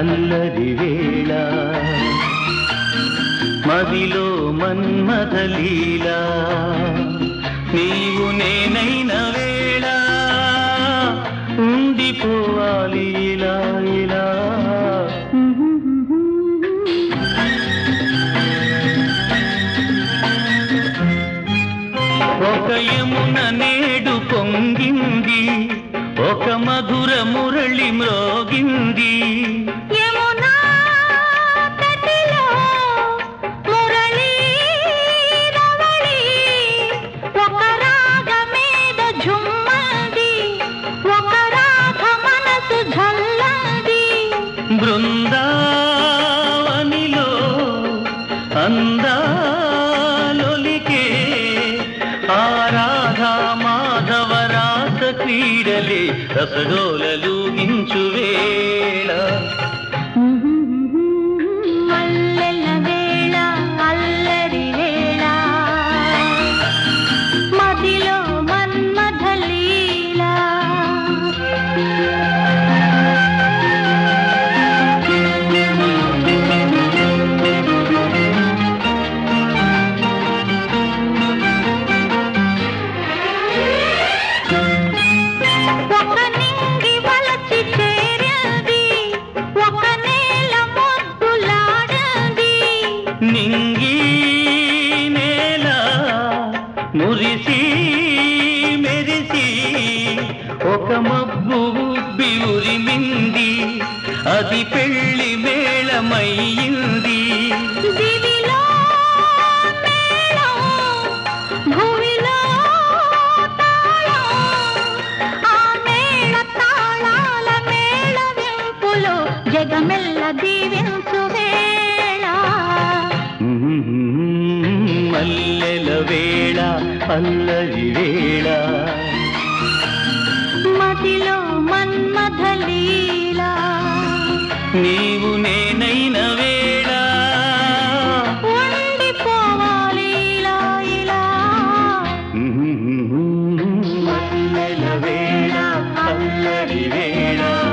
అల్లరి వేళ మదిలో మన్మథలీలా నీవు నేనైన వేళ ఉండిపోవాలి ఇలా ఇలా ఒక యమున నేడు పొంగింది ఒక మధుర మురళి మ్రోగింది యమునా తటిలో మురళీ రవళి ఒక రాగమేద ఝుమ్మది ఒక రాగ మనసు ఝల్లది బృందావనిలో అందాలొలికే ఆరాధా మాధవ రాస క్రీడలే రసగోలూగించు వేళ మల్లెల వేళ అల్లరి వేళ మదిలో మన్మథ లీలా ఒక నింగి వలచి చేరింది ఒక నేల మొద్దులాడింది నింగి నేల మురిసి మెరిసి ఒక మబ్బు ఉబ్బి ఉరిమింది అది పెళ్లి మేళమయ్యింది దివిలో మేళం భూమిలో తాళం ఆ మేళ తాళాల మేళ వింపులో జగమెల్ల దీవించు వేళ మల్లెల వేళ అల్లరి వేళ మదిలో మన్మథ లీలా నీవు నేనైన వేళ ఉండిపోవాలి ఇలా ఇలా మల్లెల వేళ అల్లరి వేళ